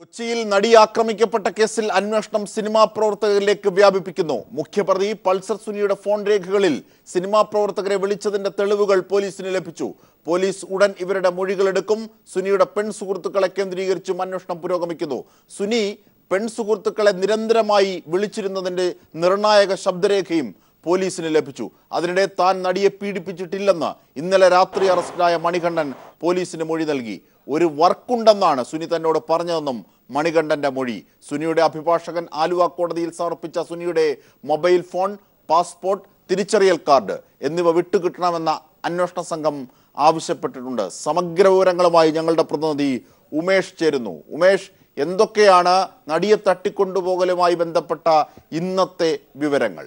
കൊച്ചിയിൽ നടി ആക്രമിക്കപ്പെട്ട കേസിൽ അന്വേഷണം സിനിമാ പ്രവർത്തകരിലേക്ക് വ്യാപിപ്പിക്കുന്നു മുഖ്യപ്രതി പൾസർ സുനിയുടെ ഫോൺ രേഖകളിൽ സിനിമാ പ്രവർത്തകരെ വിളിച്ചതിന്റെ തെളിവുകൾ പോലീസിന് ലഭിച്ചു പോലീസ് ഉടൻ ഇവരുടെ മൊഴികളെടുക്കും സുനിയുടെ പെൺ സുഹൃത്തുക്കളെ കേന്ദ്രീകരിച്ചും അന്വേഷണം പുരോഗമിക്കുന്നു സുനി പെൺ സുഹൃത്തുക്കളെ നിരന്തരമായി വിളിച്ചിരുന്നതിന്റെ നിർണായക ശബ്ദരേഖയും പോലീസിന് ലഭിച്ചു അതിനിടെ താൻ നടിയെ പീഡിപ്പിച്ചിട്ടില്ലെന്ന് ഇന്നലെ രാത്രി അറസ്റ്റിലായ മണികണ്ഠൻ പോലീസിന് മൊഴി നൽകി ഒരു വർക്കുണ്ടെന്നാണ് സുനി തന്നോട് പറഞ്ഞതെന്നും മണികണ്ഠന്റെ മൊഴി സുനിയുടെ അഭിഭാഷകൻ ആലുവ കോടതിയിൽ സമർപ്പിച്ച സുനിയുടെ മൊബൈൽ ഫോൺ പാസ്പോർട്ട് തിരിച്ചറിയൽ കാർഡ് എന്നിവ വിട്ടുകിട്ടണമെന്ന അന്വേഷണ സംഘം ആവശ്യപ്പെട്ടിട്ടുണ്ട് സമഗ്ര വിവരങ്ങളുമായി ഞങ്ങളുടെ പ്രതിനിധി ഉമേഷ് ചേരുന്നു ഉമേഷ് എന്തൊക്കെയാണ് നടിയെ തട്ടിക്കൊണ്ടുപോകലുമായി ബന്ധപ്പെട്ട ഇന്നത്തെ വിവരങ്ങൾ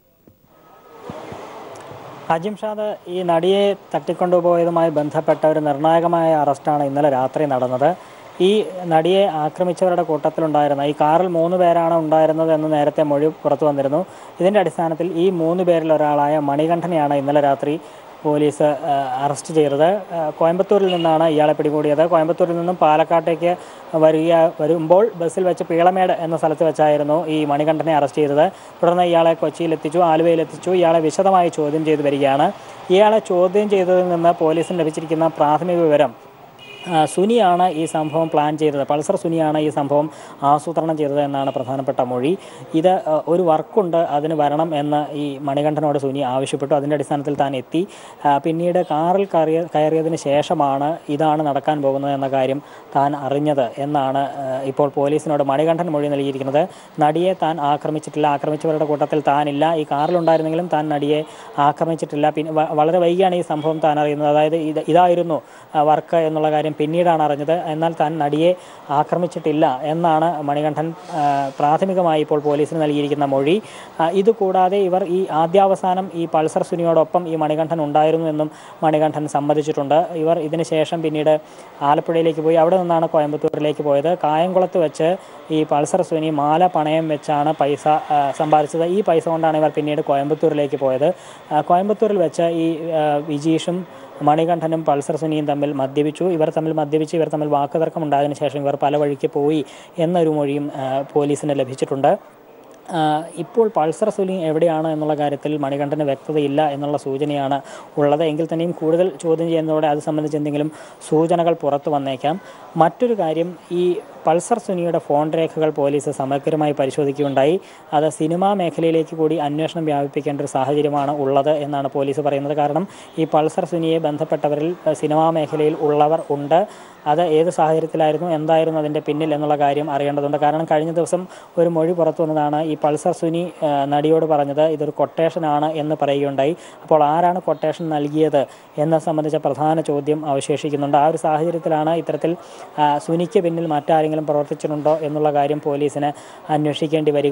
അജിം ഷാദ് ഈ നടിയെ തട്ടിക്കൊണ്ടുപോയതുമായി ബന്ധപ്പെട്ട ഒരു നിർണായകമായ അറസ്റ്റാണ് ഇന്നലെ രാത്രി നടന്നത് ഈ നടിയെ ആക്രമിച്ചവരുടെ കൂട്ടത്തിലുണ്ടായിരുന്ന ഈ കാറിൽ മൂന്ന് പേരാണ് ഉണ്ടായിരുന്നത് എന്ന് നേരത്തെ മൊഴി പുറത്തു വന്നിരുന്നു ഇതിൻ്റെ അടിസ്ഥാനത്തിൽ ഈ മൂന്ന് പേരിൽ ഒരാളായ മണികണ്ഠനെയാണ് ഇന്നലെ രാത്രി പോലീസ് ആ, അറസ്റ്റ് ചെയ്തത് ആ, കോയമ്പത്തൂരിൽ നിന്നാണ് ഇയാളെ പിടികൂടിയത് കോയമ്പത്തൂരിൽ നിന്നും പാലക്കാട്ടേക്ക് വരിക വരുമ്പോൾ ബസ്സിൽ വെച്ച് പീളമേട് എന്ന സ്ഥലത്ത് വെച്ചായിരുന്നു ഈ മണികണ്ഠനെ അറസ്റ്റ് ചെയ്തത് തുടർന്ന് ഇയാളെ കൊച്ചിയിൽ എത്തിച്ചു ആലുവയിൽ എത്തിച്ചു ഇയാളെ വിശദമായി ചോദ്യം ചെയ്തു വരികയാണ് ഇയാളെ ചോദ്യം ചെയ്തതിൽ നിന്ന് പോലീസിന് ലഭിച്ചിരിക്കുന്ന പ്രാഥമിക വിവരം ആ, സുനിയാണ് ഈ സംഭവം പ്ലാൻ ചെയ്തത് പൾസർ സുനിയാണ് ഈ സംഭവം ആസൂത്രണം ചെയ്തത് എന്നാണ് പ്രധാനപ്പെട്ട മൊഴി ഇത് ആ, ഒരു വർക്കുണ്ട് അതിന് വരണം എന്ന് ഈ മണികണ്ഠനോട് സുനി ആവശ്യപ്പെട്ടു അതിൻ്റെ അടിസ്ഥാനത്തിൽ താൻ എത്തി ആ, പിന്നീട് കാറിൽ കയറിയ കയറിയതിന് ശേഷമാണ് ഇതാണ് നടക്കാൻ പോകുന്നത് എന്ന കാര്യം താൻ അറിഞ്ഞത് എന്നാണ് ആ, ഇപ്പോൾ പോലീസിനോട് മണികണ്ഠൻ മൊഴി നൽകിയിരിക്കുന്നത് നടിയെ താൻ ആക്രമിച്ചിട്ടില്ല ആക്രമിച്ചവരുടെ കൂട്ടത്തിൽ താനില്ല ഈ കാറിലുണ്ടായിരുന്നെങ്കിലും താൻ നടിയെ ആക്രമിച്ചിട്ടില്ല പിന്നെ വ- വളരെ വൈകിയാണ് ഈ സംഭവം താൻ അറിയുന്നത് അതായത് ഇത് ഇതായിരുന്നു ആ, വർക്ക് എന്നുള്ള കാര്യം പിന്നീടാണ് അറിഞ്ഞത് എന്നാൽ താൻ നടിയെ ആക്രമിച്ചിട്ടില്ല എന്നാണ് മണികണ്ഠൻ ആ, പ്രാഥമികമായി ഇപ്പോൾ പോലീസിന് നൽകിയിരിക്കുന്ന മൊഴി ആ, ഇതുകൂടാതെ ഇവർ ഈ ആദ്യാവസാനം ഈ പൾസർ സുനിയോടൊപ്പം ഈ മണികണ്ഠൻ ഉണ്ടായിരുന്നു എന്നും മണികണ്ഠൻ സമ്മതിച്ചിട്ടുണ്ട് ഇവർ ഇതിന് ശേഷം പിന്നീട് ആലപ്പുഴയിലേക്ക് പോയി അവിടെ നിന്നാണ് കോയമ്പത്തൂരിലേക്ക് പോയത് കായംകുളത്ത് വെച്ച് ഈ പൾസർ സുനി മാല പണയം വെച്ചാണ് പൈസ ആ, സമ്പാദിച്ചത് ഈ പൈസ കൊണ്ടാണ് ഇവർ പിന്നീട് കോയമ്പത്തൂരിലേക്ക് പോയത് ആ, കോയമ്പത്തൂരിൽ വെച്ച് ഈ ആ, വിജീഷും മണികണ്ഠനും പൾസർ സുനിയും തമ്മിൽ മദ്യപിച്ചു ഇവർ തമ്മിൽ മദ്യപിച്ച് ഇവർ തമ്മിൽ വാക്കുതർക്കം ഉണ്ടായതിനു ശേഷം ഇവർ പല വഴിക്ക് പോയി എന്നൊരു മൊഴിയും ആ, പോലീസിന് ലഭിച്ചിട്ടുണ്ട് ആ, ഇപ്പോൾ പൾസർ സുനി എവിടെയാണ് എന്നുള്ള കാര്യത്തിൽ മണികണ്ഠന് വ്യക്തതയില്ല എന്നുള്ള സൂചനയാണ് ഉള്ളത് എങ്കിൽ തന്നെയും കൂടുതൽ ചോദ്യം ചെയ്യുന്നതോടെ അത് സംബന്ധിച്ച് എന്തെങ്കിലും സൂചനകൾ പുറത്തു വന്നേക്കാം മറ്റൊരു കാര്യം ഈ പൾസർ സുനിയുടെ ഫോൺ രേഖകൾ പോലീസ് സമഗ്രമായി പരിശോധിക്കുകയുണ്ടായി അത് സിനിമാ മേഖലയിലേക്ക് കൂടി അന്വേഷണം വ്യാപിപ്പിക്കേണ്ട ഒരു സാഹചര്യമാണ് ഉള്ളത് എന്നാണ് പോലീസ് പറയുന്നത് കാരണം ഈ പൾസർ സുനിയെ ബന്ധപ്പെട്ടവരിൽ അഹ്, സിനിമാ മേഖലയിൽ ഉള്ളവർ ഉണ്ട് അത് ഏത് സാഹചര്യത്തിലായിരുന്നു എന്തായിരുന്നു അതിൻ്റെ പിന്നിൽ എന്നുള്ള കാര്യം അറിയേണ്ടതുണ്ട് കാരണം കഴിഞ്ഞ ദിവസം ഒരു മൊഴി പുറത്തു വന്നതാണ് ഈ പൾസർ സുനി ആ, നടിയോട് പറഞ്ഞത് ഇതൊരു കൊട്ടേഷനാണ് എന്ന് പറയുകയുണ്ടായി അപ്പോൾ ആരാണ് കൊട്ടേഷൻ നൽകിയത് എന്നത് സംബന്ധിച്ച പ്രധാന ചോദ്യം അവശേഷിക്കുന്നുണ്ട് ആ ഒരു സാഹചര്യത്തിലാണ് ഇത്തരത്തിൽ ആ, സുനിക്ക് പിന്നിൽ മറ്റാരെങ്കിലും പ്രവർത്തിച്ചിട്ടുണ്ടോ എന്നുള്ള കാര്യം പോലീസിന് അന്വേഷിക്കേണ്ടി വരിക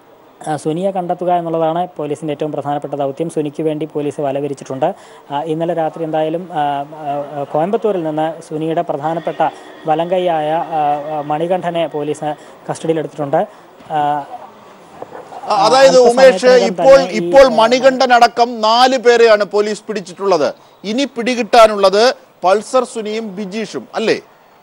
ആ, സുനിയെ കണ്ടെത്തുക എന്നുള്ളതാണ് പോലീസിൻ്റെ ഏറ്റവും പ്രധാനപ്പെട്ട ദൗത്യം സുനിക്ക് വേണ്ടി പോലീസ് വലവിരിച്ചിട്ടുണ്ട് ആ, ഇന്നലെ രാത്രി എന്തായാലും ആ, ആ, കോയമ്പത്തൂരിൽ നിന്ന് സുനിയുടെ പ്രധാനപ്പെട്ട വലങ്കൈയായ ആ, ആ, മണികണ്ഠനെ പോലീസ് കസ്റ്റഡിയിലെടുത്തിട്ടുണ്ട് ആ, അ- അതായത് ഉമേഷ് അല്പസമയത്തിനകം ഇപ്പോൾ തന്നെ ഈ, ഇപ്പോൾ മണികണ്ഠൻ അടക്കം നാല് പേരെയാണ് പോലീസ് പിടിച്ചിട്ടുള്ളത് ഇനി പിടികിട്ടാനുള്ളത് പൾസർ സുനിയും ബിജീഷും അല്ലേ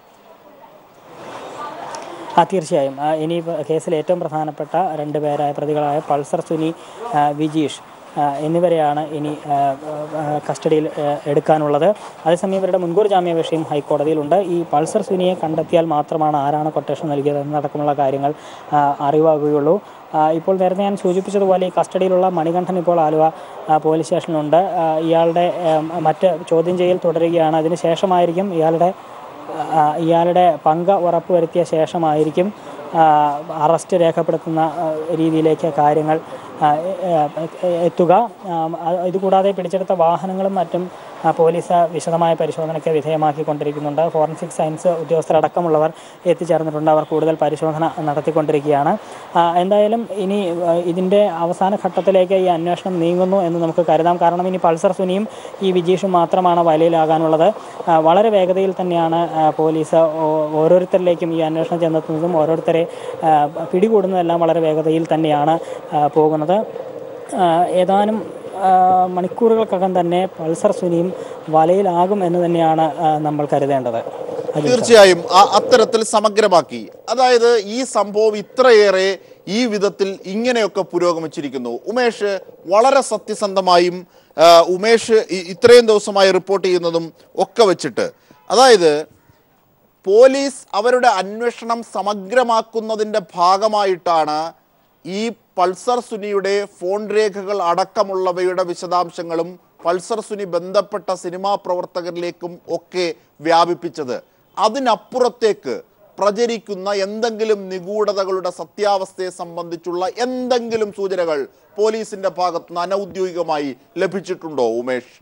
ആ തീർച്ചയായും ആ, ഇനി കേസിൽ ഏറ്റവും പ്രധാനപ്പെട്ട രണ്ട് പേരായ പ്രതികളായ പൾസർ സുനി ആ, വിജീഷ് ആ, എന്നിവരെയാണ് ഇനി ആ, ആ, കസ്റ്റഡിയിൽ ആ, എടുക്കാനുള്ളത് അതേസമയം ഇവരുടെ മുൻകൂർ ജാമ്യാപേക്ഷയും ഹൈക്കോടതിയിലുണ്ട് ഈ പൾസർ സുനിയെ കണ്ടെത്തിയാൽ മാത്രമാണ് ആരാണ് കൊട്ടേഷൻ നൽകിയത് എന്നടക്കമുള്ള കാര്യങ്ങൾ ആ, അറിവാകുകയുള്ളൂ ആ, ഇപ്പോൾ നേരത്തെ ഞാൻ സൂചിപ്പിച്ചതുപോലെ ഈ കസ്റ്റഡിയിലുള്ള മണികണ്ഠൻ ഇപ്പോൾ ആലുവ ആ, പോലീസ് സ്റ്റേഷനിലുണ്ട് ആ, ഇയാളുടെ ആ, മറ്റ് ചോദ്യം ചെയ്യൽ തുടരുകയാണ് അതിന് ശേഷമായിരിക്കും ഇയാളുടെ ആ, ഇയാളുടെ പങ്ക് ഉറപ്പുവരുത്തിയ ശേഷമായിരിക്കും ആ, അറസ്റ്റ് രേഖപ്പെടുത്തുന്ന ആ, രീതിയിലേക്ക് കാര്യങ്ങൾ ആ, എ- എത്തുക ആ, അത് ഇതുകൂടാതെ പിടിച്ചെടുത്ത വാഹനങ്ങളും മറ്റും ആ, പോലീസ് വിശദമായ പരിശോധനയ്ക്ക് വിധേയമാക്കിക്കൊണ്ടിരിക്കുന്നുണ്ട് ഫോറൻസിക് സയൻസ് ഉദ്യോഗസ്ഥരടക്കമുള്ളവർ എത്തിച്ചേർന്നിട്ടുണ്ട് അവർ കൂടുതൽ പരിശോധന നടത്തിക്കൊണ്ടിരിക്കുകയാണ് ആ, എന്തായാലും ഇനി ആ, ഇതിൻ്റെ അവസാന ഘട്ടത്തിലേക്ക് ഈ അന്വേഷണം നീങ്ങുന്നു എന്ന് നമുക്ക് കരുതാം കാരണം ഇനി പൾസർ സുനിയും ഈ വിജീഷും മാത്രമാണ് വലയിലാകാനുള്ളത് ആ, വളരെ വേഗതയിൽ തന്നെയാണ് ആ, പോലീസ് ഓ- ഓരോരുത്തരിലേക്കും ഈ അന്വേഷണം ചെന്നെത്തുന്നതും ഓരോരുത്തരെ ആ, പിടികൂടുന്നതെല്ലാം വളരെ വേഗതയിൽ തന്നെയാണ് ആ, പോകുന്നത് ആ, ഏതാനും ആ, മണിക്കൂറുകൾക്കകം തന്നെ പൾസർ സുനിയും വലയിലാകും എന്ന് തന്നെയാണ് ആ, നമ്മൾ കരുതേണ്ടത് തീർച്ചയായും ആ- അത്തരത്തിൽ സമഗ്രമാക്കി അതായത് ഈ സംഭവം ഇത്രയേറെ ഈ വിധത്തിൽ ഇങ്ങനെയൊക്കെ പുരോഗമിച്ചിരിക്കുന്നു ഉമേഷ് വളരെ സത്യസന്ധമായും ആ, ഉമേഷ് ഇ- ഇത്രയും ദിവസമായി റിപ്പോർട്ട് ചെയ്യുന്നതും ഒക്കെ വെച്ചിട്ട് അതായത് പോലീസ് അവരുടെ അന്വേഷണം സമഗ്രമാക്കുന്നതിൻ്റെ ഭാഗമായിട്ടാണ് ഈ പൾസർ സുനിയുടെ ഫോൺ രേഖകൾ അടക്കമുള്ളവയുടെ വിശദാംശങ്ങളും പൾസർ സുനി ബന്ധപ്പെട്ട സിനിമാ പ്രവർത്തകരിലേക്കും ഒക്കെ വ്യാപിപ്പിച്ചത് അതിനപ്പുറത്തേക്ക് പ്രചരിക്കുന്ന എന്തെങ്കിലും നിഗൂഢതകളുടെ സത്യാവസ്ഥയെ സംബന്ധിച്ചുള്ള എന്തെങ്കിലും സൂചനകൾ പോലീസിന്റെ ഭാഗത്തുനിന്ന് അനൗദ്യോഗികമായി ലഭിച്ചിട്ടുണ്ടോ ഉമേഷ്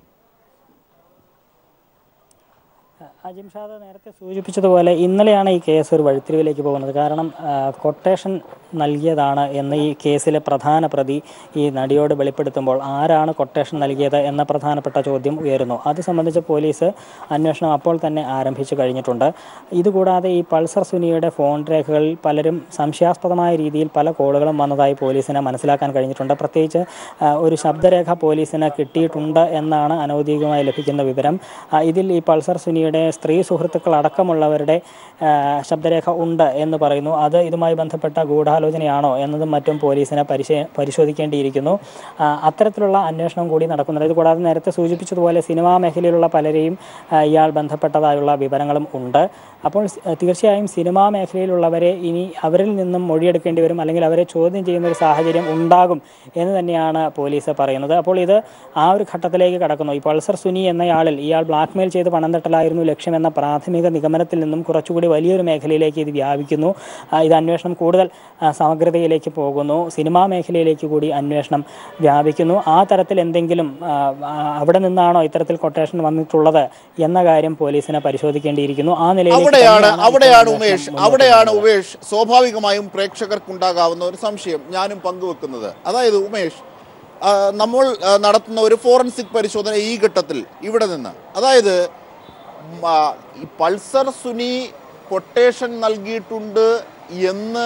അജിംഷാദ് നേരത്തെ സൂചിപ്പിച്ചതുപോലെ ഇന്നലെയാണ് ഈ കേസ് ഒരു വഴിത്തിരിവിലേക്ക് പോകുന്നത് കാരണം ആ, കൊട്ടേഷൻ നൽകിയതാണ് എന്ന് ഈ കേസിലെ പ്രധാന പ്രതി ഈ നടിയോട് വെളിപ്പെടുത്തുമ്പോൾ ആരാണ് കൊട്ടേഷൻ നൽകിയത് എന്ന പ്രധാനപ്പെട്ട ചോദ്യം ഉയരുന്നു അത് സംബന്ധിച്ച് പോലീസ് അന്വേഷണം അപ്പോൾ തന്നെ ആരംഭിച്ചു കഴിഞ്ഞിട്ടുണ്ട് ഇതുകൂടാതെ ഈ പൾസർ സുനിയുടെ ഫോൺ രേഖകളിൽ പലരും സംശയാസ്പദമായ രീതിയിൽ പല കോളുകളും വന്നതായി പോലീസിന് മനസ്സിലാക്കാൻ കഴിഞ്ഞിട്ടുണ്ട് പ്രത്യേകിച്ച് ആ, ഒരു ശബ്ദരേഖ പോലീസിന് കിട്ടിയിട്ടുണ്ട് എന്നാണ് അനൗദ്യോഗികമായി ലഭിക്കുന്ന വിവരം ആ, ഇതിൽ ഈ പൾസർ സുനിയുടെ സ്ത്രീ സുഹൃത്തുക്കൾ അടക്കമുള്ളവരുടെ ആ, ശബ്ദരേഖ ഉണ്ട് എന്ന് പറയുന്നു അത് ഇതുമായി ബന്ധപ്പെട്ട ഗൂഢാലോചനയാണോ എന്നതും മറ്റും പോലീസിനെ പരിശേ പരിശോധിക്കേണ്ടിയിരിക്കുന്നു ആ, അത്തരത്തിലുള്ള അന്വേഷണം കൂടി നടക്കുന്നുണ്ട് ഇത് കൂടാതെ നേരത്തെ സൂചിപ്പിച്ചതുപോലെ സിനിമാ മേഖലയിലുള്ള പലരെയും ആ, ഇയാൾ ബന്ധപ്പെട്ടതായുള്ള വിവരങ്ങളും ഉണ്ട് അപ്പോൾ സ്- തീർച്ചയായും സിനിമാ മേഖലയിലുള്ളവരെ ഇനി അവരിൽ നിന്നും മൊഴിയെടുക്കേണ്ടി വരും അല്ലെങ്കിൽ അവരെ ചോദ്യം ചെയ്യുന്ന ഒരു സാഹചര്യം ഉണ്ടാകും എന്ന് തന്നെയാണ് പോലീസ് പറയുന്നത് അപ്പോൾ ഇത് ആ ഒരു ഘട്ടത്തിലേക്ക് കടക്കുന്നു ഈ പൾസർ സുനി എന്നയാളിൽ ഇയാൾ ബ്ലാക്ക്മെയിൽ ചെയ്ത് പണം തട്ടലായിരുന്നു ലക്ഷ്യമെന്ന പ്രാഥമിക നിഗമനത്തിൽ നിന്നും കുറച്ചുകൂടി വലിയൊരു മേഖലയിലേക്ക് ഇത് വ്യാപിക്കുന്നു ആ, ഇത് അന്വേഷണം കൂടുതൽ ആ, സമഗ്രതയിലേക്ക് പോകുന്നു സിനിമാ മേഖലയിലേക്ക് കൂടി അന്വേഷണം വ്യാപിക്കുന്നു ആ തരത്തിൽ എന്തെങ്കിലും ആ, ആ, അവിടെ നിന്നാണോ ഇത്തരത്തിൽ കൊട്ടേഷൻ വന്നിട്ടുള്ളത് എന്ന കാര്യം പോലീസിനെ പരിശോധിക്കേണ്ടിയിരിക്കുന്നു ആ നിലയിലേക്ക് അവിടെയാണ് തന്നെയാണ് അവിടെയാണ് ഇപ്പോൾ ഉമേഷ് അന്വേഷണം മുന്നോട്ട് അവിടെയാണ് ഉമേഷ് സ്വാഭാവികമായും പ്രേക്ഷകർക്കുണ്ടാകാവുന്ന ഒരു സംശയം ഞാനും പങ്കുവെക്കുന്നത് അതായത് ഉമേഷ് ആ, നമ്മൾ ആ, നടത്തുന്ന ഒരു ഫോറൻസിക് പരിശോധന ഈ ഘട്ടത്തിൽ ഇവിടെ നിന്ന് അതായത് ഉം, ആ, ഈ പൾസർ സുനി കൊട്ടേഷൻ നൽകിയിട്ടുണ്ട് എന്ന്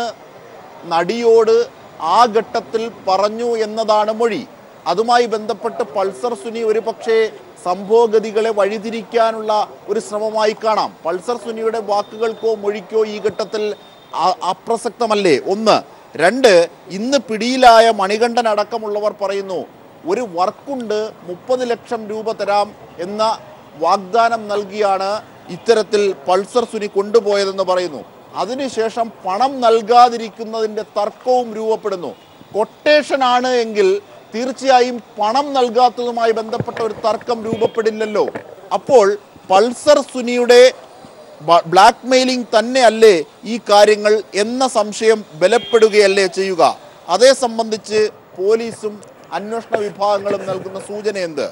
നടിയോട് ആ ഘട്ടത്തിൽ പറഞ്ഞു എന്നതാണ് മൊഴി അതുമായി ബന്ധപ്പെട്ട് പൾസർ സുനി ഒരു പക്ഷേ സംഭവഗതികളെ വഴിതിരിക്കാനുള്ള ഒരു ശ്രമമായി കാണാം പൾസർ സുനിയുടെ വാക്കുകൾക്കോ മൊഴിക്കോ ഈ ഘട്ടത്തിൽ അ- അപ്രസക്തമല്ലേ ഒന്ന് രണ്ട് ഇന്ന് പിടിയിലായ മണികണ്ഠൻ അടക്കമുള്ളവർ പറയുന്നു ഒരു വർക്കുണ്ട് മുപ്പത് ലക്ഷം രൂപ തരാം എന്ന വാഗ്ദാനം നൽകിയാണ് ഇത്തരത്തിൽ പൾസർ സുനി കൊണ്ടുപോയതെന്ന് പറയുന്നു അതിനുശേഷം പണം നൽകാതിരിക്കുന്നതിൻ്റെ തർക്കവും രൂപപ്പെടുന്നു കൊട്ടേഷൻ ആണ് എങ്കിൽ തീർച്ചയായും പണം നൽകാത്തതുമായി ബന്ധപ്പെട്ട ഒരു തർക്കം രൂപപ്പെടില്ലല്ലോ അപ്പോൾ പൾസർ സുനിയുടെ ബ്ലാക്ക് മെയിലിംഗ് തന്നെയല്ലേ ഈ കാര്യങ്ങൾ എന്ന സംശയം ബലപ്പെടുകയല്ലേ ചെയ്യുക അതേ സംബന്ധിച്ച് പോലീസും അന്വേഷണ വിഭാഗങ്ങളും നൽകുന്ന സൂചന എന്ത്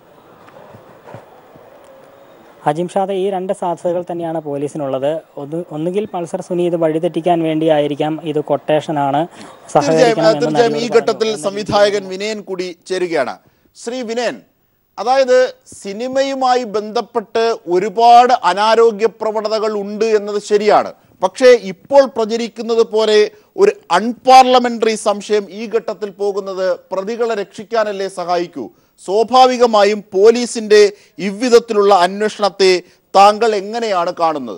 ഹജിം ഷാദ് ഈ രണ്ട് സാധ്യതകൾ തന്നെയാണ് പോലീസിനുള്ളത് ഒന്ന് ഒന്നുകിൽ പൾസർ സുനി ഇത് വഴിതെറ്റിക്കാൻ വേണ്ടിയായിരിക്കാം ഇത് കൊട്ടേഷനാണ് തീർച്ചയായും സഹകരിക്കണം എന്ന് തീർച്ചയായും ഈ നടിയോട് ഘട്ടത്തിൽ സംവിധായകൻ വിനയൻ കൂടി ചേരുകയാണ് ശ്രീ വിനയൻ അതായത് സിനിമയുമായി ബന്ധപ്പെട്ട് ഒരുപാട് അനാരോഗ്യ പ്രവണതകൾ ഉണ്ട് എന്നത് ശരിയാണ് പക്ഷേ ഇപ്പോൾ പ്രചരിക്കുന്നത് പോലെ ഒരു അൺപാർലമെന്ററി സംശയം ഈ ഘട്ടത്തിൽ പോകുന്നത് പ്രതികളെ രക്ഷിക്കാനല്ലേ സഹായിക്കൂ സ്വാഭാവികമായും പോലീസിന്റെ ഇவ்விധത്തിലുള്ള അന്വേഷണത്തെ താങ്കൾ എങ്ങനെയാണ് കാണുന്നത്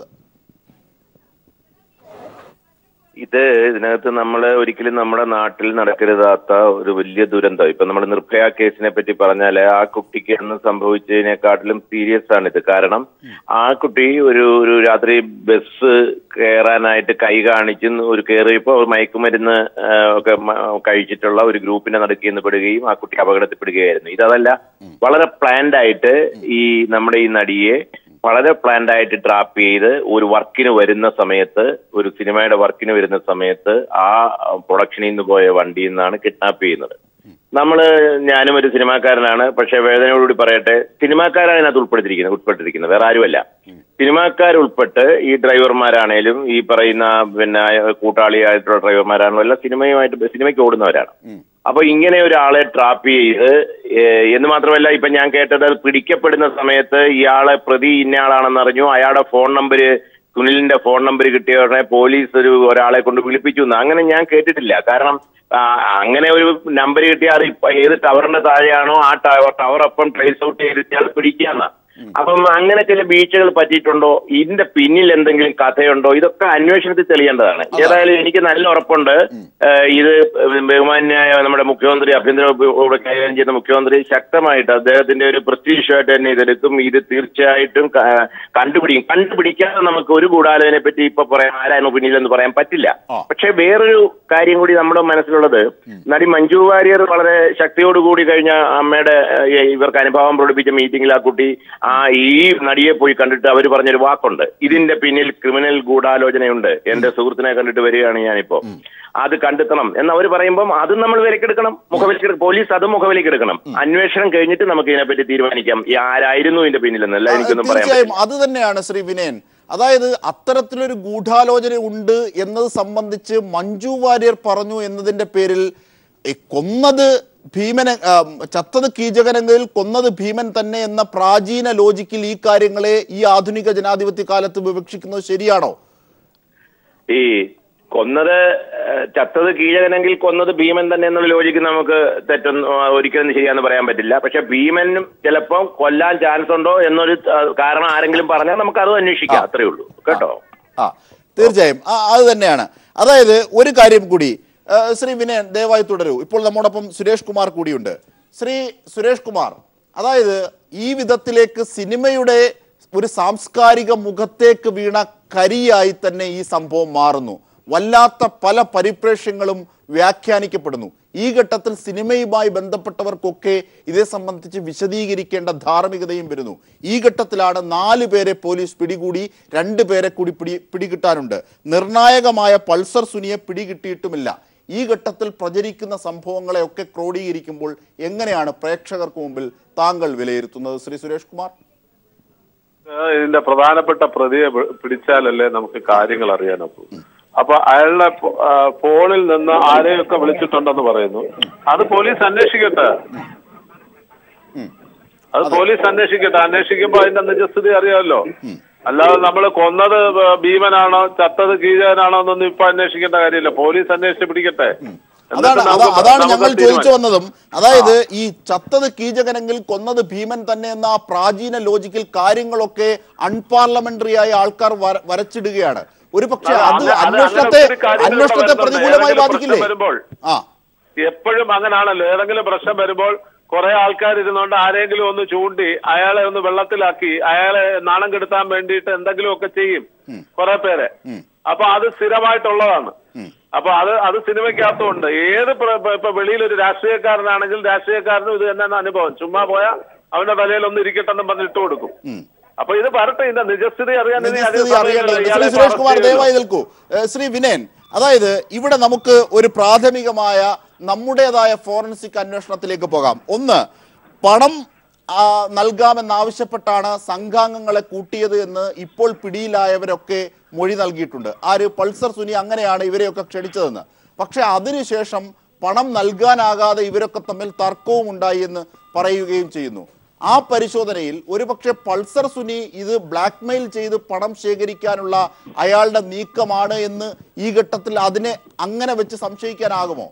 ഇത് ഇതിനകത്ത് നമ്മൾ ഒരിക്കലും നമ്മുടെ നാട്ടിൽ നടക്കരുതാത്ത ഒരു വലിയ ദുരന്തം ഇപ്പൊ നമ്മൾ നിർഭയ കേസിനെ പറ്റി പറഞ്ഞാല് ആ കുട്ടിക്ക് അന്ന് സംഭവിച്ചതിനെക്കാട്ടിലും സീരിയസ് ആണ് ഇത് കാരണം ആ കുട്ടി ഒരു ഒരു രാത്രി ബസ് കയറാനായിട്ട് കൈ കാണിച്ച് ഒരു കയറിയപ്പോ ഒരു മയക്കുമരുന്ന് ആ, ഒക്കെ മ- കഴിച്ചിട്ടുള്ള ഒരു ഗ്രൂപ്പിനെ നടുക്കി നിന്ന് പെടുകയും ആ കുട്ടി അപകടത്തിൽപ്പെടുകയായിരുന്നു ഇതല്ല വളരെ പ്ലാൻഡ് ആയിട്ട് ഈ നമ്മുടെ ഈ നടിയെ വളരെ പ്ലാൻഡ് ആയിട്ട് ട്രാപ്പ് ചെയ്ത് ഒരു വർക്കിന് വരുന്ന സമയത്ത് ഒരു സിനിമയുടെ വർക്കിന് വരുന്ന സമയത്ത് ആ പ്രൊഡക്ഷനിൽ നിന്ന് പോയ വണ്ടിയിൽ നിന്നാണ് കിഡ്നാപ്പ് ചെയ്യുന്നത് നമ്മള് ഞാനും ഒരു സിനിമാക്കാരനാണ് പക്ഷെ വേദനയോടുകൂടി പറയട്ടെ സിനിമാക്കാരാണ് ഇതിനകത്ത് ഉൾപ്പെടുത്തിയിരിക്കുന്നത് ഉൾപ്പെട്ടിരിക്കുന്നത് വേറെ ആരുമല്ല സിനിമാക്കാർ ഉൾപ്പെട്ട് ഈ ഡ്രൈവർമാരാണേലും ഈ പറയുന്ന പിന്നെ കൂട്ടാളിയായിട്ടുള്ള ഡ്രൈവർമാരാണല്ലോ എല്ലാം സിനിമയുമായിട്ട് സിനിമയ്ക്ക് ഓടുന്നവരാണ് അപ്പൊ ഇങ്ങനെ ഒരാളെ ട്രാപ്പ് ചെയ്ത് ഏഹ്, എന്ന് മാത്രമല്ല ഇപ്പൊ ഞാൻ കേട്ടത് അത് പിടിക്കപ്പെടുന്ന സമയത്ത് ഇയാളെ പ്രതി ഇന്നയാളാണെന്ന് അറിഞ്ഞു അയാളുടെ ഫോൺ നമ്പര് സുനിലിന്റെ ഫോൺ നമ്പർ കിട്ടിയ ഉടനെ പോലീസ് ഒരു ഒരാളെ കൊണ്ട് വിളിപ്പിച്ചു എന്ന് അങ്ങനെ ഞാൻ കേട്ടിട്ടില്ല കാരണം ആ, അങ്ങനെ ഒരു നമ്പർ കിട്ടിയാൽ അത് ഇപ്പൊ ഏത് ടവറിന്റെ താഴെയാണോ ആ ടവർ ടവർ അപ്പം ട്രേസ് ഔട്ട് ചെയ്തിട്ട് അത് പിടിക്കാന്ന അപ്പം അങ്ങനെ ചില വീഴ്ചകൾ പറ്റിയിട്ടുണ്ടോ ഇതിന്റെ പിന്നിൽ എന്തെങ്കിലും കഥയുണ്ടോ ഇതൊക്കെ അന്വേഷണത്തിൽ തെളിയേണ്ടതാണ് ഏതായാലും എനിക്ക് നല്ല ഉറപ്പുണ്ട് ഏഹ് ഇത് ബഹുമാന്യായ നമ്മുടെ മുഖ്യമന്ത്രി ആഭ്യന്തര വകുപ്പ് കൈകാര്യം ചെയ്യുന്ന മുഖ്യമന്ത്രി ശക്തമായിട്ട് അദ്ദേഹത്തിന്റെ ഒരു പ്രസ്റ്റീഷായിട്ട് തന്നെ ഇതെടുക്കും ഇത് തീർച്ചയായിട്ടും ക- കണ്ടുപിടിക്കും കണ്ടുപിടിക്കാതെ നമുക്ക് ഒരു ഗൂഢാലോചനയെ പറ്റി ഇപ്പൊ പറയാൻ ആരാണ് പിന്നിലെന്ന് പറയാൻ പറ്റില്ല ആ. പക്ഷെ വേറൊരു കാര്യം കൂടി നമ്മുടെ മനസ്സിലുള്ളത് നടി മഞ്ജു വാര്യർ വളരെ ശക്തിയോടുകൂടി കഴിഞ്ഞ അമ്മയുടെ ഏഹ്, ഇവർക്ക് അനുഭവം പ്രകടിപ്പിച്ച മീറ്റിംഗിൽ ആ കുട്ടി ആ ഈ നടിയെ പോയി കണ്ടിട്ട് അവർ പറഞ്ഞൊരു വാക്കുണ്ട് ഇതിന്റെ പിന്നിൽ ക്രിമിനൽ ഗൂഢാലോചനയുണ്ട് എന്റെ സുഹൃത്തിനെ കണ്ടിട്ട് വരികയാണ് ഞാനിപ്പോ അത് കണ്ടെത്തണം എന്ന് അവർ പറയുമ്പോൾ അത് നമ്മൾ വിലക്കെടുക്കണം മുഖവിലേക്ക് പോലീസ് അത് മുഖവിലേക്ക് എടുക്കണം അന്വേഷണം കഴിഞ്ഞിട്ട് നമുക്ക് ഇതിനെപ്പറ്റി തീരുമാനിക്കാം ഈ ആരായിരുന്നു ഇതിന്റെ പിന്നിലെന്നല്ല എനിക്കൊന്നും പറയാൻ തീർച്ചയായും പറ്റില്ല. അത് തന്നെയാണ് ശ്രീ വിനയൻ അതായത് അത്തരത്തിലൊരു ഗൂഢാലോചന ഉണ്ട് എന്നത് സംബന്ധിച്ച് മഞ്ജു വാര്യർ പറഞ്ഞു എന്നതിന്റെ പേരിൽ ഈ കൊന്നത് ഭീമനെ ആ, ചത്തത് കീചകനെങ്കിൽ കൊന്നത് ഭീമൻ തന്നെ എന്ന പ്രാചീന ലോജിക്കിൽ ഈ കാര്യങ്ങളെ ഈ ആധുനിക ജനാധിപത്യ കാലത്ത് വിവക്ഷിക്കുന്നത് ശരിയാണോ ഈ കൊന്നത് ഏഹ്, ചത്തത് കീഴകനെങ്കിൽ കൊന്നത് ഭീമൻ തന്നെ എന്നുള്ള ലോജിക്ക് നമുക്ക് തെറ്റൊന്നും ആ, ഒരിക്കലും ശരിയാന്ന് പറയാൻ പറ്റില്ല പക്ഷെ ഭീമനും ചിലപ്പോൾ കൊല്ലാൻ ചാൻസ് ഉണ്ടോ എന്നൊരു ആ, കാരണം ആരെങ്കിലും പറഞ്ഞാൽ നമുക്ക് അത് അന്വേഷിക്കാം അത്രേ ഉള്ളൂ കേട്ടോ ആ തീർച്ചയായും ആ അത് തന്നെയാണ് അതായത് ഒരു കാര്യം കൂടി ആ, ശ്രീ വിനയൻ ദയവായി തുടരൂ ഇപ്പോൾ നമ്മോടൊപ്പം സുരേഷ് കുമാർ കൂടിയുണ്ട് ശ്രീ സുരേഷ് കുമാർ അതായത് ഈ വിധത്തിലേക്ക് സിനിമയുടെ ഒരു സാംസ്കാരിക മുഖത്തേക്ക് വീണ കരിയായി തന്നെ ഈ സംഭവം മാറുന്നു വല്ലാത്ത പല പരിപ്രേക്ഷ്യങ്ങളും വ്യാഖ്യാനിക്കപ്പെടുന്നു ഈ ഘട്ടത്തിൽ സിനിമയുമായി ബന്ധപ്പെട്ടവർക്കൊക്കെ ഇതേ സംബന്ധിച്ച് വിശദീകരിക്കേണ്ട ധാർമ്മികതയും വരുന്നു ഈ ഘട്ടത്തിലാണ് നാല് പേരെ പോലീസ് പിടികൂടി രണ്ട് പേരെ കൂടി പിടി പിടികിട്ടാനുണ്ട് നിർണായകമായ പൾസർ സുനിയെ പിടികിട്ടിയിട്ടുമില്ല ഈ ഘട്ടത്തിൽ പ്രചരിക്കുന്ന സംഭവങ്ങളെയൊക്കെ ക്രോഡീകരിക്കുമ്പോൾ എങ്ങനെയാണ് പ്രേക്ഷകർക്ക് മുമ്പിൽ താങ്കൾ വിലയിരുത്തുന്നത് ശ്രീ സുരേഷ് കുമാർ ഏഹ് ഇതിന്റെ പ്രധാനപ്പെട്ട പ്രതിയെ പി- പിടിച്ചാലല്ലേ നമുക്ക് കാര്യങ്ങൾ അറിയാനൊക്കൂ അപ്പൊ അയാളുടെ ഫോ- ആ, ഫോണിൽ നിന്ന് ആരെയൊക്കെ വിളിച്ചിട്ടുണ്ടെന്ന് പറയുന്നു അത് പോലീസ് അന്വേഷിക്കട്ടെ അത് പോലീസ് അന്വേഷിക്കട്ടെ അന്വേഷിക്കുമ്പോ അതിന്റെ നിജസ്ഥിതി അറിയാമല്ലോ അല്ലാതെ നമ്മൾ കൊന്നത് ഭീമനാണോ ചത്തത് കീഴനാണോ എന്നൊന്നും ഇപ്പൊ അന്വേഷിക്കേണ്ട കാര്യമില്ല പോലീസ് അന്വേഷിച്ച് പിടിക്കട്ടെ അതാണ് എന്നിട്ട് അതാ- നമുക്ക് അതാണ് നമുക്ക് ഞങ്ങൾ ചോദിച്ചു തീരുമാനിക്കാം. വന്നതും അതായത് ഈ ചത്തത് കീചകനെങ്കിൽ കൊന്നത് ഭീമൻ തന്നെ എന്ന ആ പ്രാചീന ലോജിക്കിൽ കാര്യങ്ങളൊക്കെ അൺപാർലമെന്ററി ആയ ആൾക്കാർ വര- വരച്ചിടുകയാണ് ഒരു പക്ഷേ അത് അത് അങ്ങനെ- അത് അന്വേഷണത്തെ അങ്ങനെ ഒത്തിരി കാര്യങ്ങൾ ഇവിടെ അന്വേഷണത്തെ വരുന്നുണ്ട്. പ്രതികൂലമായി ഏതെങ്കിലും ബാധിക്കില്ലേ പ്രശ്നം വരുമ്പോൾ ആ എപ്പോഴും അങ്ങനാണല്ലോ ഏതെങ്കിലും പ്രശ്നം വരുമ്പോൾ കുറെ ആൾക്കാർ ഇരുന്നുകൊണ്ട് ആരെങ്കിലും ഒന്ന് ചൂണ്ടി അയാളെ ഒന്ന് വെള്ളത്തിലാക്കി അയാളെ നാണം കെടുത്താൻ വേണ്ടിയിട്ട് എന്തെങ്കിലുമൊക്കെ ചെയ്യും കുറെ പേരെ അപ്പൊ അത് സ്ഥിരമായിട്ടുള്ളതാണ് അപ്പൊ അത് അത് സിനിമയ്ക്കകത്തുണ്ട് ഏത് പ്ര- ഇപ്പൊ- ഇപ്പൊ വെളിയിൽ ഒരു രാഷ്ട്രീയക്കാരനാണെങ്കിൽ രാഷ്ട്രീയക്കാരനും ഇത് തന്നെ അനുഭവം ചുമ്മാ പോയാ അവന്റെ തലയിൽ ഒന്ന് ഇരിക്കട്ടെന്നും പറഞ്ഞ് ഇട്ട് കൊടുക്കും അപ്പൊ ഇത് വരട്ടെ ഇതിന്റെ നിജസ്ഥിതി അറിയാൻ ഇനി അധികം നിജസ്ഥിതി അറിയേണ്ടതുണ്ട് സമയമില്ല. ശ്രീ ഇയാളെ സുരേഷ് കുമാർ അറസ്റ്റ് ദയവായി ചെയ്യണം. നിൽക്കൂ ഏഹ് ശ്രീ വിനയൻ അതായത് ഇവിടെ നമുക്ക് ഒരു പ്രാഥമികമായ നമ്മുടേതായ ഫോറൻസിക് അന്വേഷണത്തിലേക്ക് പോകാം ഒന്ന് പണം ആ, നൽകാമെന്നാവശ്യപ്പെട്ടാണ് സംഘാംഗങ്ങളെ കൂട്ടിയത് എന്ന് ഇപ്പോൾ പിടിയിലായവരൊക്കെ മൊഴി നൽകിയിട്ടുണ്ട് ആര് പൾസർ സുനി അങ്ങനെയാണ് ഇവരെയൊക്കെ ക്ഷണിച്ചതെന്ന് പക്ഷെ അതിനുശേഷം പണം നൽകാനാകാതെ ഇവരൊക്കെ തമ്മിൽ തർക്കവും ഉണ്ടായി എന്ന് പറയുകയും ചെയ്യുന്നു ആ പരിശോധനയിൽ ഒരുപക്ഷെ പൾസർ സുനി ഇത് ബ്ലാക്ക്മെയിൽ ചെയ്ത് പണം ശേഖരിക്കാനുള്ള അയാളുടെ നീക്കമാണ് എന്ന് ഈ ഘട്ടത്തിൽ അതിനെ അങ്ങനെ വെച്ച് സംശയിക്കാനാകുമോ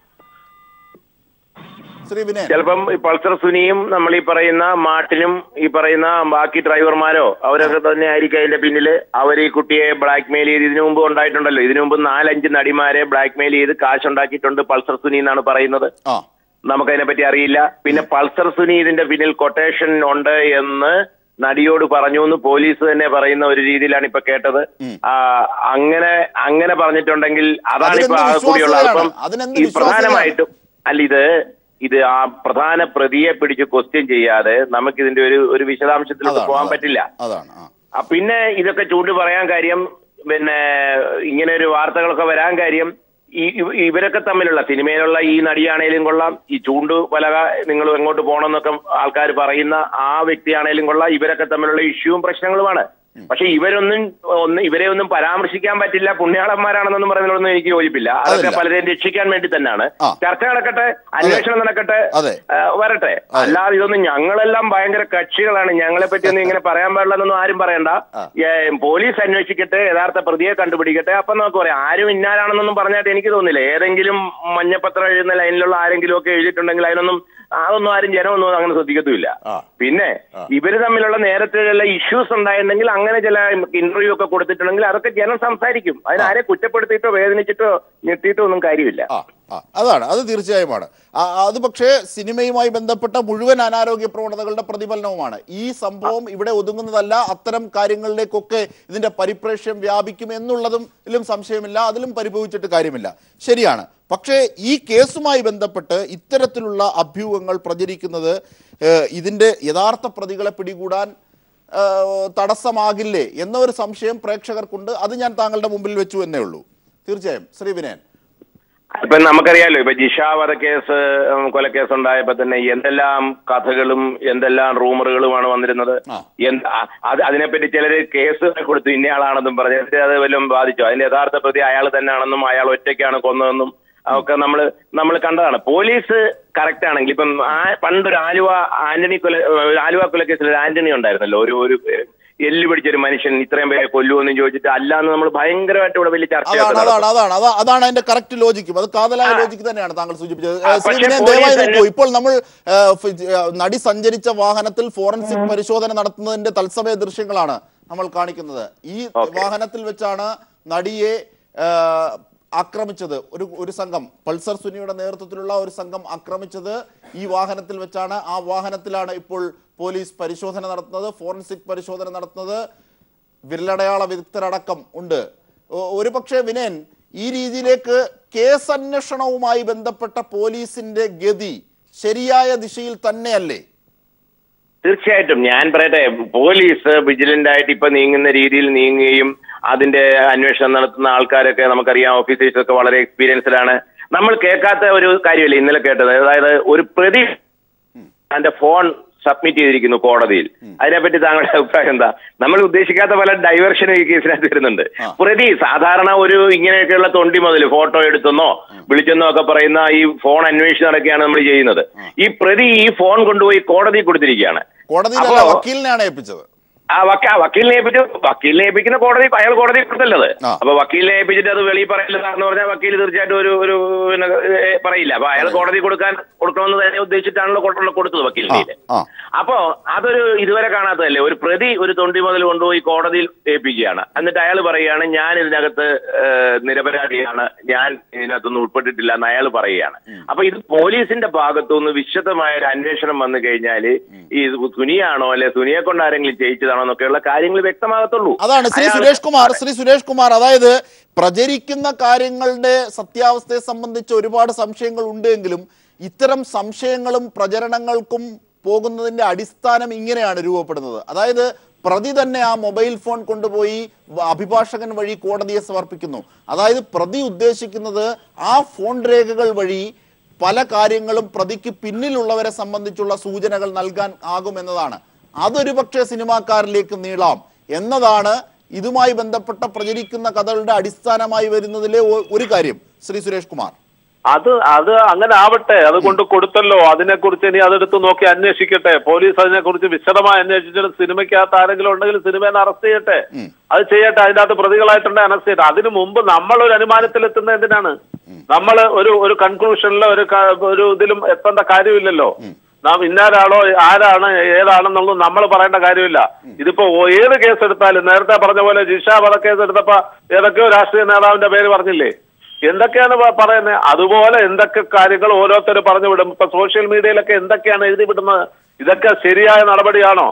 ശ്രീ വിനയൻ ചിലപ്പം ഈ പൾസർ സുനിയും നമ്മൾ ഈ പറയുന്ന മാട്ടിനും ഈ പറയുന്ന ബാക്കി ഡ്രൈവർമാരോ അവരൊക്കെ തന്നെ ആയിരിക്കും അതിന്റെ പിന്നില് അവർ ഈ കുട്ടിയെ ബ്ലാക്ക് മെയിൽ ചെയ്ത് ഇതിനു മുമ്പ് ഉണ്ടായിട്ടുണ്ടല്ലോ ഇതിനു മുമ്പ് നാലഞ്ച് നടിമാരെ ബ്ലാക്ക് മെയിൽ ചെയ്ത് കാശ് ഉണ്ടാക്കിയിട്ടുണ്ട് പൾസർ സുനി എന്നാണ് പറയുന്നത് ആ നമുക്കതിനെ പറ്റി അറിയില്ല പിന്നെ പൾസർ സുനി ഇതിന്റെ പിന്നിൽ കൊട്ടേഷൻ ഉണ്ട് എന്ന് നടിയോട് പറഞ്ഞു എന്ന് പോലീസ് തന്നെ പറയുന്ന ഒരു രീതിയിലാണ് ഇപ്പൊ കേട്ടത് ആ, അങ്ങനെ അങ്ങനെ പറഞ്ഞിട്ടുണ്ടെങ്കിൽ അതാണ് ഇപ്പൊ അതിനെന്ത് ആ കൂടിയുള്ള വിശ്വാസ്യതയാണ്? അപ്പം അതിനെന്ത് ഈ വിശ്വാസ്യതയാണ്? പ്രധാനമായിട്ടും അല്ല ഇത് ഇത് ആ പ്രധാന പ്രതിയെ പിടിച്ച് ക്വസ്റ്റ്യൻ ചെയ്യാതെ നമുക്ക് ഇതിന്റെ ഒരു ഒരു വിശദാംശത്തിലോട്ട് അതാണ്, പോകാൻ അതാണ്. പറ്റില്ല അതാണ് ആ ആ, പിന്നെ ഇതൊക്കെ ചൂണ്ടി പറയാൻ കാര്യം പിന്നെ ഇങ്ങനെ ഒരു വാർത്തകളൊക്കെ വരാൻ കാര്യം ഈ ഇവ- ഇവരൊക്കെ തമ്മിലുള്ള സിനിമയിലുള്ള ഈ നടിയാണേലും കൊള്ളാം ഈ ചൂണ്ട് പലക നിങ്ങൾ എങ്ങോട്ട് പോകണമെന്നൊക്കെ ആൾക്കാർ പറയുന്ന ആ വ്യക്തിയാണേലും കൊള്ളാം ഇവരൊക്കെ തമ്മിലുള്ള ഇഷ്യൂവും പ്രശ്നങ്ങളുമാണ് പക്ഷെ ഇവരൊന്നും ഒന്ന് ഇവരെ ഒന്നും പരാമർശിക്കാൻ പറ്റില്ല പുണ്യാളന്മാരാണെന്നൊന്നും പറയുന്നതൊന്നും എനിക്ക് യോജിപ്പില്ല അതൊക്കെ അതില്ല. പലരെയും രക്ഷിക്കാൻ വേണ്ടി തന്നെയാണ് ആ. ചർച്ച നടക്കട്ടെ അന്വേഷണം നടക്കട്ടെ അതെ. ആ, വരട്ടെ അല്ലാതെ ഇതൊന്നും ഞങ്ങളെല്ലാം ഭയങ്കര കക്ഷികളാണ് ഞങ്ങളെ പറ്റി ഒന്നും ഇങ്ങനെ പറയാൻ പാടില്ലെന്നൊന്നും ആരും പറയണ്ട ഏ, പോലീസ് അന്വേഷിക്കട്ടെ യഥാർത്ഥ പ്രതിയെ കണ്ടുപിടിക്കട്ടെ അപ്പൊ നമുക്ക് പറയാം ആരും ഇന്നാരാണെന്നൊന്നും പറഞ്ഞായിട്ട് എനിക്ക് തോന്നില്ല ഏതെങ്കിലും മഞ്ഞപ്പത്രം എഴുതുന്ന ലൈനിലുള്ള ആരെങ്കിലും ഒക്കെ എഴുതിയിട്ടുണ്ടെങ്കിൽ അതിനൊന്നും അതൊന്നും ആരും ജനമൊന്നും അങ്ങനെ ശ്രദ്ധിക്കത്തുമില്ല ആ. പിന്നെ ഇവര് തമ്മിലുള്ള നേരത്തെയുള്ള ഇഷ്യൂസ് ഉണ്ടായിട്ടുണ്ടെങ്കിൽ അങ്ങനെ ചില ഇന്റർവ്യൂ ഒക്കെ കൊടുത്തിട്ടുണ്ടെങ്കിൽ അതൊക്കെ ജനം സംസാരിക്കും അതിനാരെ കുറ്റപ്പെടുത്തിയിട്ടോ വേദനിച്ചിട്ടോ ഞെട്ടിയിട്ടോ ഒന്നും കാര്യമില്ല ആ ആ അതാണ് അത് തീർച്ചയായുമാണ് ആ, അത് പക്ഷേ സിനിമയുമായി ബന്ധപ്പെട്ട മുഴുവൻ അനാരോഗ്യ പ്രവണതകളുടെ പ്രതിഫലനവുമാണ് ഈ സംഭവം ഇവിടെ ഒതുങ്ങുന്നതല്ല അത്തരം കാര്യങ്ങളിലേക്കൊക്കെ ഇതിന്റെ പരിപ്രേക്ഷ്യം വ്യാപിക്കും എന്നുള്ളതും ഇതിലും സംശയമില്ല അതിലും പരിഭവിച്ചിട്ട് കാര്യമില്ല ശരിയാണ് പക്ഷേ ഈ കേസുമായി ബന്ധപ്പെട്ട് ഇത്തരത്തിലുള്ള അഭ്യൂഹങ്ങൾ പ്രചരിക്കുന്നത് ഏഹ്, ഇതിന്റെ യഥാർത്ഥ പ്രതികളെ പിടികൂടാൻ ഏഹ്, തടസ്സമാകില്ലേ എന്നൊരു സംശയം പ്രേക്ഷകർക്കുണ്ട് അത് ഞാൻ താങ്കളുടെ മുമ്പിൽ വെച്ചു എന്നേ ഉള്ളൂ തീർച്ചയായും ശ്രീ വിനയൻ ഇപ്പൊ നമുക്കറിയാലോ ഇപ്പൊ ജിഷ വധക്കേസ് ഉം, കൊലക്കേസ് ഉണ്ടായപ്പോ തന്നെ എന്തെല്ലാം കഥകളും എന്തെല്ലാം റൂമറുകളുമാണ് വന്നിരുന്നത് ആ. എന്ത് അ- അത് അതിനെപ്പറ്റി ചിലര് കേസ് കൊടുത്തു ഇന്നയാളാണെന്നും പറഞ്ഞു എന്നിട്ട് അത് വല്ലതും ബാധിച്ചു അതിന്റെ യഥാർത്ഥ പ്രതി അയാൾ തന്നെയാണെന്നും അയാൾ ഒറ്റയ്ക്കാണ് കൊന്നതെന്നും ഒക്കെ നമ്മൾ നമ്മൾ കണ്ടതാണ് പോലീസ് കറക്റ്റ് ആണെങ്കിൽ ഇപ്പം ആ- പണ്ടൊരു ആലുവ ആന്റണി കൊല ഒരു ആലുവ കൊലക്കേസിൽ ഒരു ആന്റണി ഉണ്ടായിരുന്നല്ലോ ഒരു ഒരു എല്ല് പിടിച്ചൊരു മനുഷ്യൻ ഇത്രയും പേരെ കൊല്ലുമെന്ന് ചോദിച്ചിട്ട് അല്ലാന്ന് നമ്മൾ ഭയങ്കരമായിട്ട് ഇവിടെ വലിയ ചർച്ച അതാണ് അതാണ് അതാണ് അതാ അതാണ് അതിന്റെ കറക്റ്റ് ലോജിക്കും അത് കാതലായ ലോജിക്ക് തന്നെയാണ് താങ്കൾ സൂചിപ്പിച്ചത് ആ, ഏഹ് ശ്രീ പക്ഷേ വിനയൻ പോലീസ് ദയവായി തന്നെ- നോക്കൂ ഇപ്പോൾ നമ്മൾ ഏഹ്, ഫി- ഏഹ്, നടി സഞ്ചരിച്ച വാഹനത്തിൽ ഫോറൻസിക് പരിശോധന നടത്തുന്നതിന്റെ തത്സമയ ദൃശ്യങ്ങളാണ് നമ്മൾ കാണിക്കുന്നത് ഈ Okay. വാഹനത്തിൽ വെച്ചാണ് നടിയെ ഏഹ്, ആക്രമിച്ചത് ഒരു ഒരു സംഘം പൾസർ സുനിയുടെ നേതൃത്വത്തിലുള്ള ഒരു സംഘം ആക്രമിച്ചത് ഈ വാഹനത്തിൽ വെച്ചാണ് ആ വാഹനത്തിലാണ് ഇപ്പോൾ പോലീസ് പരിശോധന നടത്തുന്നത് ഫോറൻസിക് പരിശോധന നടത്തുന്നത് വിരലടയാള വിദഗ്ധരടക്കം ഉണ്ട് ഒ- ഒരുപക്ഷെ വിനയൻ ഈ രീതിയിലേക്ക് കേസ് അന്വേഷണവുമായി ബന്ധപ്പെട്ട പോലീസിന്റെ ഗതി ശരിയായ ദിശയിൽ തന്നെയല്ലേ തീർച്ചയായിട്ടും ഞാൻ പറയട്ടെ പോലീസ് വിജിലന്റ് ആയിട്ട് ഇപ്പൊ നീങ്ങുന്ന രീതിയിൽ നീങ്ങുകയും അതിന്റെ അന്വേഷണം നടത്തുന്ന ആൾക്കാരൊക്കെ നമുക്കറിയാം ഓഫീസേഴ്സ് ഒക്കെ വളരെ എക്സ്പീരിയൻസ്ഡ് ആണ് നമ്മൾ കേൾക്കാത്ത ഒരു കാര്യമല്ലേ ഇന്നലെ കേട്ടത് അതായത് ഒരു പ്രതി തന്റെ ഫോൺ സബ്മിറ്റ് ചെയ്തിരിക്കുന്നു കോടതിയിൽ അതിനെപ്പറ്റി താങ്കളുടെ അഭിപ്രായം എന്താ നമ്മൾ ഉദ്ദേശിക്കാത്ത പല ഡൈവേർഷനും ഈ കേസിനകത്ത് വരുന്നുണ്ട് പ്രതി സാധാരണ ഒരു ഇങ്ങനെയൊക്കെയുള്ള തൊണ്ടി മുതൽ ഫോട്ടോ എടുത്തെന്നോ വിളിച്ചെന്നോ ഒക്കെ പറയുന്ന ഈ ഫോൺ അന്വേഷിച്ച് നടക്കുകയാണ് നമ്മൾ ചെയ്യുന്നത് ഈ പ്രതി ഈ ഫോൺ കൊണ്ടുപോയി കോടതി കൊടുത്തിരിക്കുകയാണ് കോടതിയിലല്ല അപ്പോ- വക്കീലിനെയാണ് ഏൽപ്പിച്ചത് ആ വക്ക വക്കീലിനെ ഏൽപ്പിച്ചു വക്കീലിനെ ഏൽപ്പിക്കുന്ന കോടതി അയാൾ കോടതി കൊടുത്തല്ലത് ആ. അപ്പൊ വക്കീലിനെ ഏൽപ്പിച്ചിട്ട് അത് വെളിയിൽ പറയില്ല എന്ന് പറഞ്ഞാൽ വക്കീൽ തീർച്ചയായിട്ടും ഒരു ഒരു പിന്നെ, ഏ, പറയില്ല അപ്പൊ അയാൾ കോടതി കൊടുക്കാൻ കൊടുക്കണമെന്ന് തന്നെ ഉദ്ദേശിച്ചിട്ടാണല്ലോ കൊടു- കൊടുത്തത് വക്കീലിന്റെ കയ്യില്. ആ. അപ്പോ അതൊരു ഇതുവരെ കാണാത്തതല്ലേ ഒരു പ്രതി ഒരു തൊണ്ടി മുതൽ കൊണ്ടുപോയി കോടതിയിൽ ഏൽപ്പിക്കുകയാണ് എന്നിട്ട് അയാൾ പറയുകയാണ് ഞാൻ ഇതിനകത്ത് ഏ, നിരപരാധിയാണ് ഞാൻ ഇതിനകത്തൊന്നും ഉൾപ്പെട്ടിട്ടില്ല എന്ന് അയാൾ പറയുകയാണ് അപ്പൊ ഇത് പോലീസിന്റെ ഭാഗത്തുനിന്ന് വിശദമായ ഒരു അന്വേഷണം വന്നു കഴിഞ്ഞാൽ ഈ സുനിയാണോ അല്ലെ സുനിയെ കൊണ്ട് ആരെങ്കിലും ചെയ്യിച്ചതാണോ എന്നൊക്കെയുള്ള കാര്യങ്ങൾ വ്യക്തമാകത്തുള്ളൂ അതാണ് ശ്രീ അയാള് സുരേഷ് കുമാർ ശ്രീ സുരേഷ് കുമാർ അതായത് പ്രചരിക്കുന്ന കാര്യങ്ങളുടെ സത്യാവസ്ഥയെ സംബന്ധിച്ച് ഒരുപാട് സംശയങ്ങൾ ഉണ്ടെങ്കിലും ഇത്തരം സംശയങ്ങളും പ്രചരണങ്ങൾക്കും പോകുന്നതിന്റെ അടിസ്ഥാനം ഇങ്ങനെയാണ് രൂപപ്പെടുന്നത് അതായത് പ്രതി തന്നെ ആ മൊബൈൽ ഫോൺ കൊണ്ടുപോയി വ- അഭിഭാഷകൻ വഴി കോടതിയെ സമർപ്പിക്കുന്നു അതായത് പ്രതി ഉദ്ദേശിക്കുന്നത് ആ ഫോൺ രേഖകൾ വഴി പല കാര്യങ്ങളും പ്രതിക്ക് പിന്നിലുള്ളവരെ സംബന്ധിച്ചുള്ള സൂചനകൾ നൽകാൻ ആകുമെന്നതാണ് അതൊരു പക്ഷേ സിനിമാക്കാരിലേക്ക് നീളാം എന്നതാണ് ഇതുമായി ബന്ധപ്പെട്ട പ്രചരിക്കുന്ന കഥകളുടെ അടിസ്ഥാനമായി വരുന്നതിലെ ഒ- ഒരു കാര്യം ശ്രീ സുരേഷ് കുമാർ അത് അത് അങ്ങനെ ആവട്ടെ അത് കൊണ്ട് കൊടുത്തല്ലോ അതിനെക്കുറിച്ച് ഇനി അതെടുത്ത് നോക്കി അന്വേഷിക്കട്ടെ പോലീസ് അതിനെക്കുറിച്ച് വിശദമായി അന്വേഷിച്ചിട്ട് സിനിമയ്ക്കകത്ത് ആരെങ്കിലും ഉണ്ടെങ്കിൽ സിനിമയെ അറസ്റ്റ് ചെയ്യട്ടെ അത് ചെയ്യട്ടെ അതിന്റെ അകത്ത് പ്രതികളായിട്ടുണ്ടെങ്കിൽ അറസ്റ്റ് ചെയ്യട്ടെ അതിനു മുമ്പ് നമ്മൾ ഒരു അനുമാനത്തിലെത്തുന്നത് എന്തിനാണ് നമ്മൾ ഒരു ഒരു കൺക്ലൂഷനിലോ ഒരു ക- ഒരു ഇതിലും എത്തേണ്ട കാര്യമില്ലല്ലോ നാം ഇന്നാരാണോ ആരാണ് ഏതാണെന്നുള്ളത് നമ്മൾ പറയേണ്ട കാര്യമില്ല ഇതിപ്പോ ഓ- ഏത് കേസ് എടുത്താലും നേരത്തെ പറഞ്ഞ പോലെ ജിഷ വധക്കേസ് എടുത്തപ്പോ ഏതൊക്കെയോ രാഷ്ട്രീയ നേതാവിന്റെ പേര് പറഞ്ഞില്ലേ എന്തൊക്കെയാണ് പ- പറയുന്നത് അതുപോലെ എന്തൊക്കെ കാര്യങ്ങൾ ഓരോരുത്തർ പറഞ്ഞു വിടും ഇപ്പൊ സോഷ്യൽ മീഡിയയിലൊക്കെ എന്തൊക്കെയാണ് എഴുതി വിടുന്നത് ഇതൊക്കെ ശരിയായ നടപടിയാണോ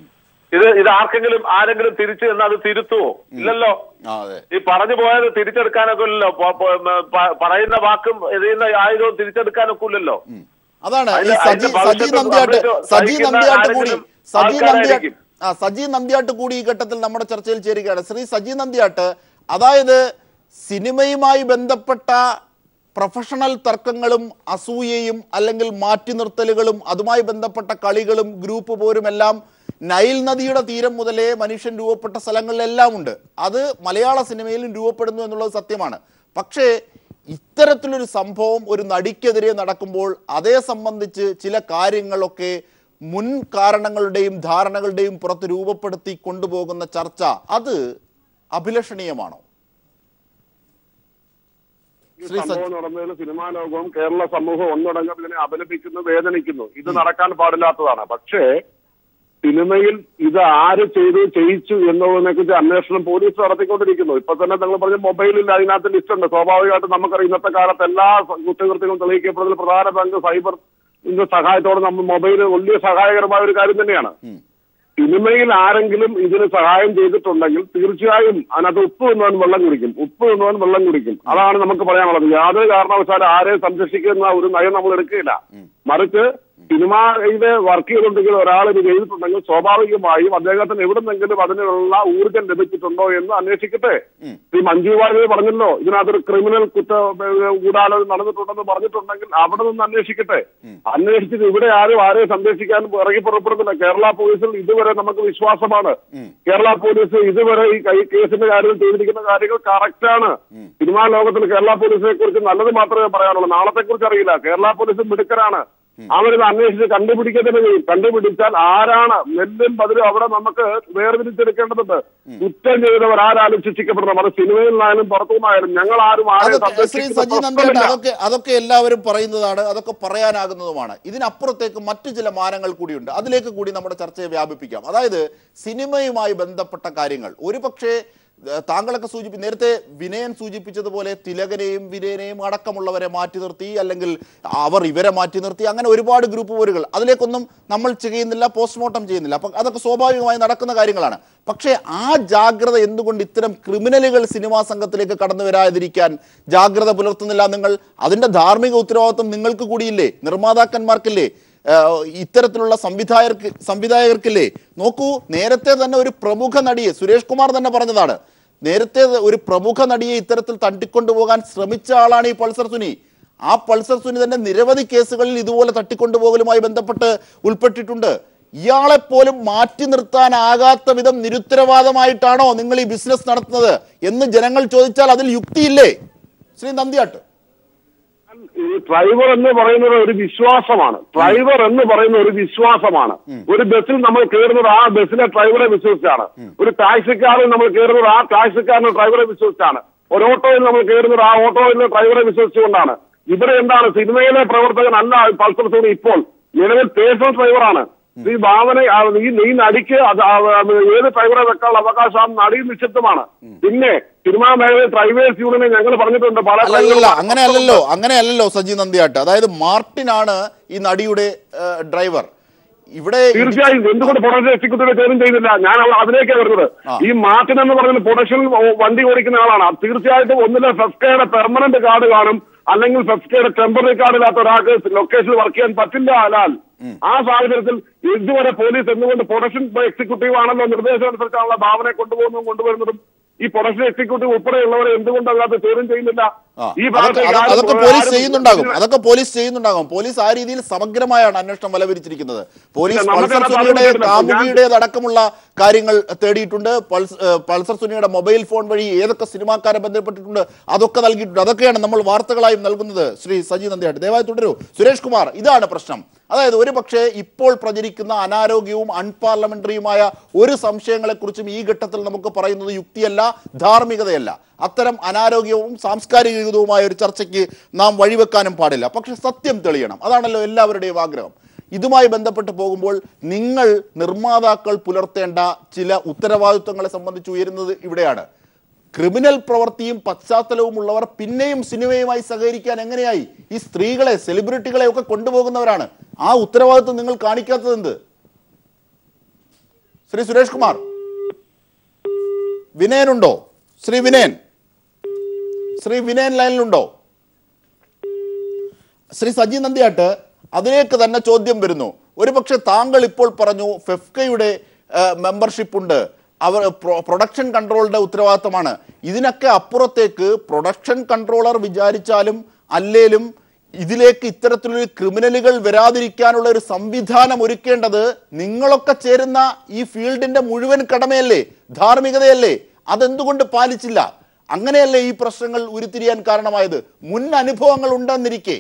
ഇത് ഇത് ആർക്കെങ്കിലും ആരെങ്കിലും തിരിച്ചു എന്ന് അത് തിരുത്തുവോ ഇല്ലല്ലോ ആ അതെ ഈ പറഞ്ഞു പോയത് തിരിച്ചെടുക്കാനൊക്കെ ഇല്ലല്ലോ പ- പ- പ- പറയുന്ന വാക്കും എഴുതുന്ന ആയുധവും തിരിച്ചെടുക്കാനൊക്കെ ഇല്ലല്ലോ അതാണ് ഈ അതിന്റെ- സജി അതിന്റെ സജി ഭവിഷ്യത്ത് നന്ദ്യാട്ട് നമ്മളിത് സജി സഹിക്കുന്ന നന്ദ്യാട്ട് കൂടി ആരെങ്കിലും സജി നന്ദ്യാട്ട് ആൾക്കാരായിരിക്കും. ആ സജി നന്ദ്യാട്ട് കൂടി ഈ ഘട്ടത്തിൽ നമ്മുടെ ചർച്ചയിൽ ചേരുകയാണ് ശ്രീ സജി നന്ദ്യാട്ട് അതായത് സിനിമയുമായി ബന്ധപ്പെട്ട പ്രൊഫഷണൽ തർക്കങ്ങളും അസൂയയും അല്ലെങ്കിൽ മാറ്റി നിർത്തലുകളും അതുമായി ബന്ധപ്പെട്ട കളികളും ഗ്രൂപ്പ് പോരുമെല്ലാം നൈൽ നദിയുടെ തീരം മുതലേ മനുഷ്യൻ രൂപപ്പെട്ട സ്ഥലങ്ങളിലെല്ലാം ഉണ്ട് അത് മലയാള സിനിമയിലും രൂപപ്പെടുന്നു എന്നുള്ളത് സത്യമാണ് പക്ഷേ ഇത്തരത്തിലൊരു സംഭവം ഒരു നടിക്കെതിരെ നടക്കുമ്പോൾ അതേ സംബന്ധിച്ച് ചില കാര്യങ്ങളൊക്കെ മുൻ കാരണങ്ങളുടെയും ധാരണകളുടെയും പുറത്ത് രൂപപ്പെടുത്തി കൊണ്ടുപോകുന്ന ചർച്ച അത് അഭിലഷണീയമാണോ ഈ ശ്രീ സജി സംഭവം നടന്നതിൽ സിനിമാ ലോകവും കേരള സമൂഹവും ഒന്നടങ്കം ഇതിനെ അപലപിക്കുന്നു വേദനിക്കുന്നു ഇത് നടക്കാൻ പാടില്ലാത്തതാണ് പക്ഷേ സിനിമയിൽ ഇത് ആര് ചെയ്തു ചെയ്യിച്ചു എന്നതിനെ കുറിച്ച് അന്വേഷണം പോലീസ് നടത്തിക്കൊണ്ടിരിക്കുന്നു ഇപ്പൊ തന്നെ നിങ്ങൾ പറഞ്ഞ മൊബൈലിൽ അതിനകത്ത് ലിസ്റ്റ് ഉണ്ട് സ്വാഭാവികമായിട്ടും നമുക്കറിയാം ഇന്നത്തെ കാലത്ത് എല്ലാ കുറ്റകൃത്യങ്ങളും തെളിയിക്കപ്പെടുന്നതിൽ പ്രധാന പങ്ക് സൈബർ ഇതിന്റെ സഹായത്തോടെ നമ്മൾ മൊബൈൽ വലിയ സഹായകരമായ ഒരു കാര്യം തന്നെയാണ് സിനിമയിൽ ആരെങ്കിലും ഇതിന് സഹായം ചെയ്തിട്ടുണ്ടെങ്കിൽ തീർച്ചയായും അതിനകത്ത് ഉപ്പ് നിന്നവൻ വെള്ളം കുടിക്കും ഉപ്പ് നിന്നവൻ വെള്ളം കുടിക്കും അതാണ് നമുക്ക് പറയാനുള്ളത് യാതൊരു കാരണവശാലും ആരെയും സംരക്ഷിക്കുന്ന ഒരു നയം നമ്മൾ എടുക്കുകയില്ല മറിച്ച് സിനിമയില് വർക്ക് ചെയ്തിട്ടുണ്ടെങ്കിൽ ഒരാൾ ഇത് ചെയ്തിട്ടുണ്ടെങ്കിൽ സ്വാഭാവികമായും അദ്ദേഹത്തിന് എവിടുന്നെങ്കിലും അതിനുള്ള ഊർജം ലഭിച്ചിട്ടുണ്ടോ എന്ന് അന്വേഷിക്കട്ടെ ശ്രീ മഞ്ജു വാര്യർ പറഞ്ഞല്ലോ ഇതിനകത്തൊരു ക്രിമിനൽ കുറ്റ ഗൂഢാലോചന നടന്നിട്ടുണ്ടെന്ന് പറഞ്ഞിട്ടുണ്ടെങ്കിൽ അവിടെ നിന്ന് അന്വേഷിക്കട്ടെ അന്വേഷിച്ചിട്ട് ഇവിടെ ആരും ആരെയും സംരക്ഷിക്കാൻ ഇറങ്ങി പുറപ്പെടുന്നില്ല കേരള പോലീസിൽ ഇതുവരെ നമുക്ക് വിശ്വാസമാണ് കേരള പോലീസ് ഇതുവരെ ഈ കൈ കേസിന്റെ കാര്യത്തിൽ ചെയ്തിരിക്കുന്ന കാര്യങ്ങൾ കറക്റ്റാണ് സിനിമാ ലോകത്തിൽ കേരള പോലീസിനെ കുറിച്ച് നല്ലത് മാത്രമേ പറയാനുള്ളൂ നാളത്തെ കുറിച്ച് അറിയില്ല കേരള പോലീസ് മിടുക്കരാണ് അവരിത് അന്വേഷിച്ച് കണ്ടുപിടിക്കുക തന്നെ ചെയ്യും കണ്ടുപിടിച്ചാൽ ആരാണ് നെല്ലും പതിലും അവിടെ നമുക്ക് വേർതിരിച്ചെടുക്കേണ്ടതുണ്ട് കുറ്റം ചെയ്തവർ ആരാലും ശിക്ഷിക്കപ്പെടണം അത് സിനിമയിൽ നിന്നായാലും പുറത്തുനിന്നായാലും ഞങ്ങൾ ആരും ആരെയും അതൊക്കെ ശ്രീ സംരക്ഷിക്കുന്ന സജി നന്ദിയേട്ട പ്രശ്നമില്ല. അതൊക്കെ അതൊക്കെ എല്ലാവരും പറയുന്നതാണ് അതൊക്കെ പറയാനാകുന്നതുമാണ് ഇതിനപ്പുറത്തേക്ക് മറ്റു ചില മാനങ്ങൾ കൂടിയുണ്ട് അതിലേക്ക് കൂടി നമ്മുടെ ചർച്ചയെ വ്യാപിപ്പിക്കാം അതായത് സിനിമയുമായി ബന്ധപ്പെട്ട കാര്യങ്ങൾ ഒരു പക്ഷേ ഏഹ്, താങ്കളൊക്കെ സൂചിപ്പി നേരത്തെ വിനയൻ സൂചിപ്പിച്ചതുപോലെ തിലകനെയും വിനയനെയും അടക്കമുള്ളവരെ മാറ്റി നിർത്തി അല്ലെങ്കിൽ അവർ ഇവരെ മാറ്റി നിർത്തി അങ്ങനെ ഒരുപാട് ഗ്രൂപ്പ് പോരുകൾ അതിലേക്കൊന്നും നമ്മൾ ചെയ്യുന്നില്ല പോസ്റ്റ്മോർട്ടം ചെയ്യുന്നില്ല അപ്പം അതൊക്കെ സ്വാഭാവികമായി നടക്കുന്ന കാര്യങ്ങളാണ് പക്ഷേ ആ ജാഗ്രത എന്തുകൊണ്ട് ഇത്തരം ക്രിമിനലുകൾ സിനിമാ സംഘത്തിലേക്ക് കടന്നു വരാതിരിക്കാൻ ജാഗ്രത പുലർത്തുന്നില്ല നിങ്ങൾ അതിന്റെ ധാർമ്മിക ഉത്തരവാദിത്വം നിങ്ങൾക്ക് കൂടിയില്ലേ നിർമ്മാതാക്കന്മാർക്കില്ലേ ഏഹ് ഇത്തരത്തിലുള്ള സംവിധായകർക്ക് സംവിധായകർക്കില്ലേ നോക്കൂ നേരത്തെ തന്നെ ഒരു പ്രമുഖ നടിയെ സുരേഷ് കുമാർ തന്നെ പറഞ്ഞതാണ് നേരത്തെ ഒരു പ്രമുഖ നടിയെ ഇത്തരത്തിൽ തട്ടിക്കൊണ്ടുപോകാൻ ശ്രമിച്ച ആളാണ് ഈ പൾസർ സുനി ആ പൾസർ സുനി തന്നെ നിരവധി കേസുകളിൽ ഇതുപോലെ തട്ടിക്കൊണ്ടുപോകലുമായി ബന്ധപ്പെട്ട് ഉൾപ്പെട്ടിട്ടുണ്ട് ഇയാളെ പോലും മാറ്റി നിർത്താനാകാത്ത വിധം നിരുത്തരവാദമായിട്ടാണോ നിങ്ങൾ ഈ ബിസിനസ് നടത്തുന്നത് എന്ന് ജനങ്ങൾ ചോദിച്ചാൽ അതിൽ യുക്തിയില്ലേ ശ്രീ നന്ദിയാട്ട് ഈ ഡ്രൈവർ എന്ന് പറയുന്നത് ഒരു വിശ്വാസമാണ് ഡ്രൈവർ എന്ന് പറയുന്ന ഒരു വിശ്വാസമാണ് ഒരു ബസ്സിൽ നമ്മൾ കയറുന്നത് ആ ബസ്സിലെ ഡ്രൈവറെ വിശ്വസിച്ചാണ് ഒരു ടാക്സിക്കാരിൽ നമ്മൾ കയറുന്നത് ആ ടാക്സിക്കാരനെ ഡ്രൈവറെ വിശ്വസിച്ചാണ് ഒരു ഓട്ടോയിൽ നമ്മൾ കയറുന്നത് ആ ഓട്ടോയിലെ ഡ്രൈവറെ വിശ്വസിച്ചുകൊണ്ടാണ് ഇവിടെ എന്താണ് സിനിമയിലെ പ്രവർത്തകൻ അല്ല പൾസർ സോണി ഇപ്പോൾ നിലവിൽ പേഴ്സണൽ ഡ്രൈവറാണ് ഈ ഭാവന ആ, ഈ നീ നടിക്ക് അത് ആ, ആ, ഏത് ഡ്രൈവറെ വെക്കാനുള്ള അവകാശം ആ നടി നിക്ഷിപ്തമാണ് പിന്നെ സിനിമാ മേഖലയിൽ ഡ്രൈവേഴ്സ് യൂണിയനെ ഞങ്ങൾ പറഞ്ഞിട്ടുണ്ട് പല അല്ലല്ല ഡ്രൈവർമാർ അങ്ങനെ അല്ലല്ലോ അങ്ങനെ അല്ലല്ലോ സജി നന്ദിയാട്ട് അതായത് മാർട്ടിനാണ് ഈ നടിയുടെ ഏഹ്, ഡ്രൈവർ ഇവിടെ തീർച്ചയായും എന്തുകൊണ്ട് പ്രൊഡക്ഷൻ എക്സിക്യൂട്ടീവ് ചോദ്യം ചെയ്തില്ല ഞാൻ അവിടെ അതിലേക്കാണ് വരുന്നത് ആ. ഈ മാർട്ടിൻ എന്ന് പറയുന്ന പ്രൊഡക്ഷൻ വണ്ടി ഓടിക്കുന്ന ആളാണ് അത് തീർച്ചയായിട്ടും ഒന്നിലെ ഫെഫ്കയുടെ പെർമനന്റ് കാർഡ് കാണും അല്ലെങ്കിൽ ഫെഫ്കയുടെ ടെമ്പററി കാർഡ് ഇല്ലാത്ത ഒരാൾക്ക് ലൊക്കേഷനിൽ വർക്ക് ചെയ്യാൻ പറ്റില്ല അലാൽ ആ സാഹചര്യത്തിൽ ഇതുവരെ പോലീസ് എന്തുകൊണ്ട് പ്രൊഡക്ഷൻ എക്സിക്യൂട്ടീവ് ആണല്ലോ നിർദ്ദേശം അനുസരിച്ചാണല്ലോ ഭാവനയെ കൊണ്ടുപോകുന്നതും കൊണ്ടുവരുന്നതും ഈ പ്രൊഡക്ഷൻ എക്സിക്യൂട്ടീവ് ഉൾപ്പെടെയുള്ളവരെ എന്തുകൊണ്ട് അതിനകത്ത് ചോദ്യം ചെയ്യുന്നില്ല ആ, ഈ അതൊക്കെ ഭാഗത്തേക്ക് അത് ആരും- അതൊക്കെ പോലീസ് ആരും ചെയ്യുന്നുണ്ടാകും അതൊക്കെ പോലീസ് ചെയ്യുന്നുണ്ടാകും പോലീസ് ആ രീതിയിൽ സമഗ്രമായാണ് അന്വേഷണം വലവരിച്ചിരിക്കുന്നത് പോലീസ് ഇല്ല, നമുക്ക് പൾസർ അതിനകത്ത് സുനിയുടെ അറിവില്ല. ഞാൻ- കാമുകിയുടേത് അടക്കമുള്ള കാര്യങ്ങൾ തേടിയിട്ടുണ്ട് പൾസ് ഏഹ്, പൾസർ സുനിയുടെ മൊബൈൽ ഫോൺ വഴി ഏതൊക്കെ സിനിമാക്കാരെ ബന്ധപ്പെട്ടിട്ടുണ്ട് അതൊക്കെ നൽകിയിട്ടുണ്ട് അതൊക്കെയാണ് നമ്മൾ വാർത്തകളായും നൽകുന്നത് ശ്രീ സജി നന്ദിയായിട്ട് ദയവായി തുടരൂ സുരേഷ് കുമാർ ഇതാണ് പ്രശ്നം അതായത് ഒരു പക്ഷേ ഇപ്പോൾ പ്രചരിക്കുന്ന അനാരോഗ്യവും അൺപാർലമെന്ററിയുമായ ഒരു സംശയങ്ങളെക്കുറിച്ചും ഈ ഘട്ടത്തിൽ നമുക്ക് പറയുന്നത് യുക്തിയല്ല ധാർമ്മികതയല്ല അത്തരം അനാരോഗ്യവും സാംസ്കാരികവുമായ ഒരു ചർച്ചയ്ക്ക് നാം വഴിവെക്കാനും പാടില്ല പക്ഷെ സത്യം തെളിയണം അതാണല്ലോ എല്ലാവരുടെയും ആഗ്രഹം ഇതുമായി ബന്ധപ്പെട്ട് പോകുമ്പോൾ നിങ്ങൾ നിർമ്മാതാക്കൾ പുലർത്തേണ്ട ചില ഉത്തരവാദിത്വങ്ങളെ സംബന്ധിച്ച് ഉയരുന്നത് ഇവിടെയാണ് ക്രിമിനൽ പ്രവൃത്തിയും പശ്ചാത്തലവും ഉള്ളവർ പിന്നെയും സിനിമയുമായി സഹകരിക്കാൻ എങ്ങനെയായി ഈ സ്ത്രീകളെ സെലിബ്രിറ്റികളെ ഒക്കെ കൊണ്ടുപോകുന്നവരാണ് ആ ഉത്തരവാദിത്വം നിങ്ങൾ കാണിക്കാത്തത് എന്ത് ശ്രീ സുരേഷ് കുമാർ വിനയനുണ്ടോ ശ്രീ വിനയൻ ശ്രീ വിനയൻ ലൈനിലുണ്ടോ ശ്രീ സജി നന്ദിയാട്ട് അതിലേക്ക് തന്നെ ചോദ്യം വരുന്നു ഒരുപക്ഷെ താങ്കൾ ഇപ്പോൾ പറഞ്ഞു ഫെഫ്കയുടെ മെമ്പർഷിപ്പ് ഉണ്ട് അവർ പ്രൊ- പ്രൊഡക്ഷൻ കൺട്രോളിന്റെ ഉത്തരവാദിത്തമാണ് ഇതിനൊക്കെ അപ്പുറത്തേക്ക് പ്രൊഡക്ഷൻ കൺട്രോളർ വിചാരിച്ചാലും അല്ലേലും ഇതിലേക്ക് ഇത്തരത്തിലൊരു ക്രിമിനലുകൾ വരാതിരിക്കാനുള്ള ഒരു സംവിധാനം ഒരുക്കേണ്ടത് നിങ്ങളൊക്കെ ചേരുന്ന ഈ ഫീൽഡിന്റെ മുഴുവൻ കടമയല്ലേ ധാർമ്മികതയല്ലേ അതെന്തുകൊണ്ട് പാലിച്ചില്ല അങ്ങനെയല്ലേ ഈ പ്രശ്നങ്ങൾ ഉരുത്തിരിയാൻ കാരണമായത് മുൻ അനുഭവങ്ങൾ ഉണ്ടെന്നിരിക്കെ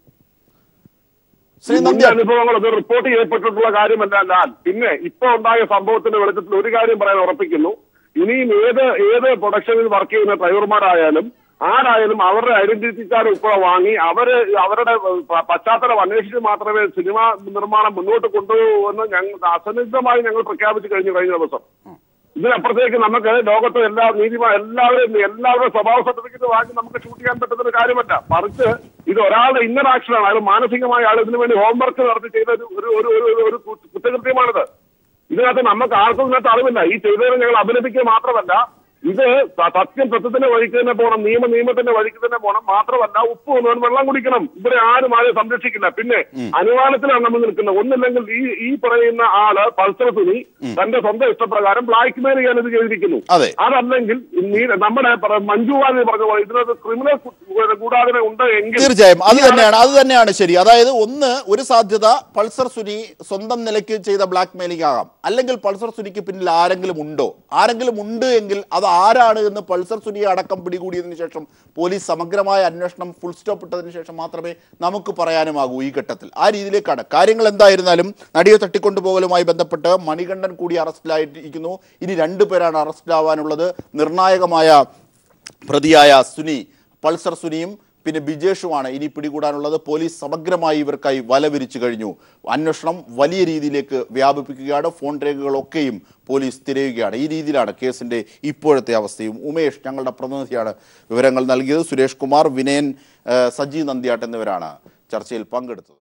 ശ്രീ മുൻ നന്ദ്യ അനുഭവങ്ങൾ അത് റിപ്പോർട്ട് ചെയ്യപ്പെട്ടിട്ടുള്ള കാര്യമല്ല ലാൽ പിന്നെ ഇപ്പൊ ഉണ്ടായ സംഭവത്തിന്റെ വെളിച്ചത്തിൽ ഒരു കാര്യം പറയാൻ ഉറപ്പിക്കുന്നു ഇനിയും ഏത് ഏത് പ്രൊഡക്ഷനിൽ വർക്ക് ചെയ്യുന്ന ഡ്രൈവർമാരായാലും ആരായാലും അവരുടെ ഐഡന്റിറ്റി കാർഡ് ഉൾപ്പെടെ വാങ്ങി അവര് അവരുടെ പ- പശ്ചാത്തലം അന്വേഷിച്ച് മാത്രമേ സിനിമ നിർമ്മാണം മുന്നോട്ട് കൊണ്ടുപോകൂ എന്ന് ഞങ്ങൾ അസന്നിഗ്ധമായി ഞങ്ങൾ പ്രഖ്യാപിച്ചു കഴിഞ്ഞു കഴിഞ്ഞ ദിവസം ഇതിനപ്പുറത്തേക്ക് നമുക്ക് ലോകത്തെ എല്ലാ നീതിമാ എല്ലാവരും എല്ലാവരുടെ സ്വഭാവ സർട്ടിഫിക്കറ്റ് വാങ്ങി നമുക്ക് ഷൂട്ട് ചെയ്യാൻ പറ്റുന്ന ഒരു കാര്യമല്ല മറിച്ച് ഇത് ഒരാളുടെ ഇന്നർ ആക്ഷനാണ് അയാൾ മാനസികമായ ആൾ ഇതിനു വേണ്ടി ഹോംവർക്ക് നടത്തി ചെയ്ത ഒരു ഒരു ഒരു ഒരു ഒരു കു- കുറ്റകൃത്യമാണിത് ഇതിനകത്ത് നമുക്ക് ആർക്കും ഇതിനകത്ത് അറിവില്ല ഈ ചെയ്തതിനെ ഞങ്ങൾ അഭിനന്ദിക്കുക മാത്രമല്ല ഇത് സ- സത്യം സത്യത്തിന്റെ വഴിക്ക് തന്നെ പോകണം നിയമ നിയമത്തിന്റെ വഴിക്ക് തന്നെ പോകണം മാത്രമല്ല ഉപ്പ് വന്നവൻ വെള്ളം കുടിക്കണം ഇവിടെ ആരും ആരെയും സംരക്ഷിക്കില്ല പിന്നെ അനുമാനത്തിലാണ് നമ്മൾ നിൽക്കുന്നത് ഒന്നില്ലെങ്കിൽ ഈ ഈ പറയുന്ന ആള് പൾസർ സുനി തന്റെ സ്വന്തം ഇഷ്ടപ്രകാരം ബ്ലാക്ക് മെയിൽ ചെയ്യാൻ ഇത് ചെയ്തിരിക്കുന്നു അതെ. അതല്ലെങ്കിൽ നീ- നമ്മുടെ പറ- മഞ്ജു വാര്യർ പറഞ്ഞ പോലെ ഇതിനകത്ത് ക്രിമിനൽ കൂടാതെ ഉണ്ട് എങ്കിൽ തീർച്ചയായും അത് തന്നെയാണ് അത് തന്നെയാണ് ശരി അതായത് ഒന്ന് ഒരു സാധ്യത പൾസർ സുനി സ്വന്തം നിലയ്ക്ക് ചെയ്ത ബ്ലാക്ക് മെയിലിംഗ് ആകാം അല്ലെങ്കിൽ പൾസർ സുനിക്ക് പിന്നിൽ ആരെങ്കിലും ഉണ്ടോ ആരെങ്കിലും ഉണ്ട് എങ്കിൽ അത് ആരാണ് എന്ന് പൾസർ സുനിയെ അടക്കം പിടികൂടിയതിനു ശേഷം പോലീസ് സമഗ്രമായ അന്വേഷണം ഫുൾ സ്റ്റോപ്പ് ഇട്ടതിന് ശേഷം മാത്രമേ നമുക്ക് പറയാനുമാകൂ ഈ ഘട്ടത്തിൽ ആ രീതിയിലേക്കാണ് കാര്യങ്ങൾ എന്തായിരുന്നാലും നടിയെ തട്ടിക്കൊണ്ടുപോകലുമായി ബന്ധപ്പെട്ട് മണികണ്ഠൻ കൂടി അറസ്റ്റിലായിരിക്കുന്നു ഇനി രണ്ടു പേരാണ് അറസ്റ്റിലാവാനുള്ളത് നിർണായകമായ പ്രതിയായ സുനി പൾസർ സുനിയും പിന്നെ ബിജേഷുമാണ് ഇനി പിടികൂടാനുള്ളത് പോലീസ് സമഗ്രമായി ഇവർക്കായി വല വിരിച്ചു കഴിഞ്ഞു അന്വേഷണം വലിയ രീതിയിലേക്ക് വ്യാപിപ്പിക്കുകയാണ് ഫോൺ രേഖകളൊക്കെയും പോലീസ് തിരയുകയാണ് ഈ രീതിയിലാണ് കേസിന്റെ ഇപ്പോഴത്തെ അവസ്ഥയും ഉമേഷ് ഞങ്ങളുടെ പ്രതിനിധിയാണ് വിവരങ്ങൾ നൽകിയത് സുരേഷ് കുമാർ വിനയൻ ഏഹ്, സജി നന്ദിയാട്ട് എന്നിവരാണ് ചർച്ചയിൽ പങ്കെടുത്തത്